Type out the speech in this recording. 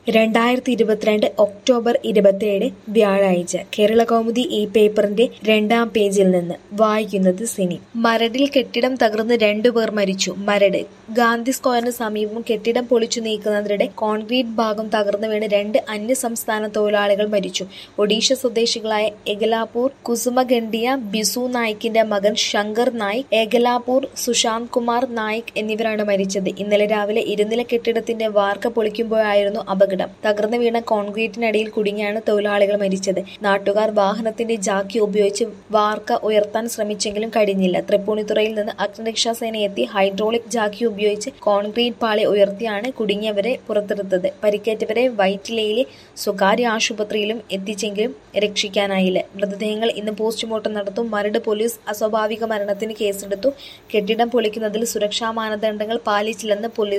രണ്ടായിരത്തി ഇരുപത്തിരണ്ട് ഒക്ടോബർ ഇരുപത്തിയേഴ് വ്യാഴാഴ്ച കേരളകൗമുദി ഈ പേപ്പറിന്റെ രണ്ടാം പേജിൽ നിന്ന് വായിക്കുന്നത് സിനി മരടിൽ കെട്ടിടം തകർന്ന് രണ്ടുപേർ മരിച്ചു മരട് ഗാന്ധി സ്ക്വയറിന് സമീപം കെട്ടിടം പൊളിച്ചു നീക്കുന്നതിനിടെ കോൺക്രീറ്റ് ഭാഗം തകർന്നു വീണ് രണ്ട് അന്യസംസ്ഥാന തൊഴിലാളികൾ മരിച്ചു ഒഡീഷ സ്വദേശികളായ എഗലാപൂർ കുസുമഗണ്ഡിയ ബിസു നായിക്കിന്റെ മകൻ ശങ്കർ നായിക് ഏകലാപൂർ സുശാന്ത് കുമാർ നായിക് എന്നിവരാണ് മരിച്ചത് ഇന്നലെ രാവിലെ ഇരുനില കെട്ടിടത്തിന്റെ വാർക്ക പൊളിക്കുമ്പോഴായിരുന്നു അപകടം തകർന്നു വീണ കോൺക്രീറ്റിനടിയിൽ കുടുങ്ങിയാണ് തൊഴിലാളികൾ മരിച്ചത് നാട്ടുകാർ വാഹനത്തിന്റെ ജാക്കി ഉപയോഗിച്ച് വാർക്ക ഉയർത്താൻ ശ്രമിച്ചെങ്കിലും കഴിഞ്ഞില്ല തൃപ്പൂണിത്തുറയിൽ നിന്ന് അഗ്നിരക്ഷാസേന എത്തി ഹൈഡ്രോളിക് ജാക്കി ഉപയോഗിച്ച് കോൺക്രീറ്റ് പാളി ഉയർത്തിയാണ് കുടുങ്ങിയവരെ പുറത്തെടുത്തത് പരിക്കേറ്റവരെ വൈറ്റിലയിലെ സ്വകാര്യ ആശുപത്രിയിലും എത്തിച്ചെങ്കിലും രക്ഷിക്കാനായില്ല മൃതദേഹങ്ങൾ ഇന്ന് പോസ്റ്റ്മോർട്ടം നടത്തും മരട് പോലീസ് അസ്വാഭാവിക മരണത്തിന് കേസെടുത്തു കെട്ടിടം പൊളിക്കുന്നതിൽ സുരക്ഷാ മാനദണ്ഡങ്ങൾ പാലിച്ചില്ലെന്ന് പോലീസ്